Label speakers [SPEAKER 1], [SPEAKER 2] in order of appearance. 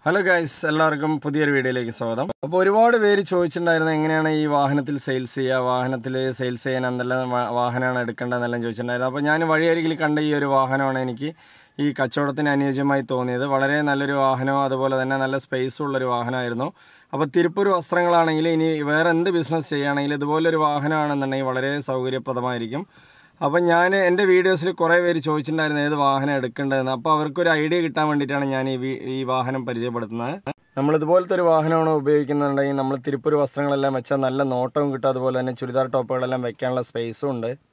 [SPEAKER 1] hello guys എല്ലാവർക്കും പുതിയൊരു വീഡിയോയിലേക്ക് സ്വാഗതം അപ്പോൾ ഒരുപാട് പേര് ചോദിച്ചിട്ടുണ്ടായിരുന്നു എങ്ങനെയാണ് ഈ വാഹനത്തിൽ സെയിൽസ് ചെയ്യുക വാഹനത്തിൽ സെയിൽസ് ചെയ്യാൻ എന്തെല്ലാം വാ- വാഹനമാണ് എടുക്കേണ്ടതെന്നെല്ലാം ചോദിച്ചിട്ടുണ്ടായിരുന്നു അപ്പോൾ ഞാൻ വഴിയരികിൽ കണ്ട ഈ ഒരു വാഹനമാണ് എനിക്ക് ഈ കച്ചവടത്തിന് അനുയോജ്യമായി തോന്നിയത് വളരെ നല്ലൊരു വാഹനവും അതുപോലെ തന്നെ നല്ല സ്പേസും ഉള്ളൊരു വാഹനമായിരുന്നു അപ്പോൾ തിരുപ്പൂർ വസ്ത്രങ്ങളാണെങ്കിൽ ഇനി വേറെ എന്ത് ബിസിനസ് ചെയ്യുകയാണെങ്കിൽ ഇതുപോലൊരു വാഹനമാണെന്നുണ്ടെങ്കിൽ വളരെ സൗകര്യപ്രദമായിരിക്കും അപ്പം ഞാൻ എൻ്റെ വീഡിയോസിൽ കുറേ പേര് ചോദിച്ചിട്ടുണ്ടായിരുന്നു ഏത് വാഹനം എടുക്കേണ്ടതെന്ന് അപ്പോൾ അവർക്കൊരു ഐഡിയ കിട്ടാൻ വേണ്ടിയിട്ടാണ് ഞാൻ ഈ വി- ഈ വാഹനം പരിചയപ്പെടുത്തുന്നത് നമ്മൾ ഇതുപോലത്തെ ഒരു വാഹനമാണ് ഉപയോഗിക്കുന്നുണ്ടെങ്കിൽ നമ്മൾ തിരുപ്പൂർ വസ്ത്രങ്ങളെല്ലാം വെച്ചാൽ നല്ല നോട്ടവും കിട്ടും അതുപോലെ തന്നെ ചുരിദാർ ടോപ്പുകളെല്ലാം വെക്കാനുള്ള സ്പേസും ഉണ്ട്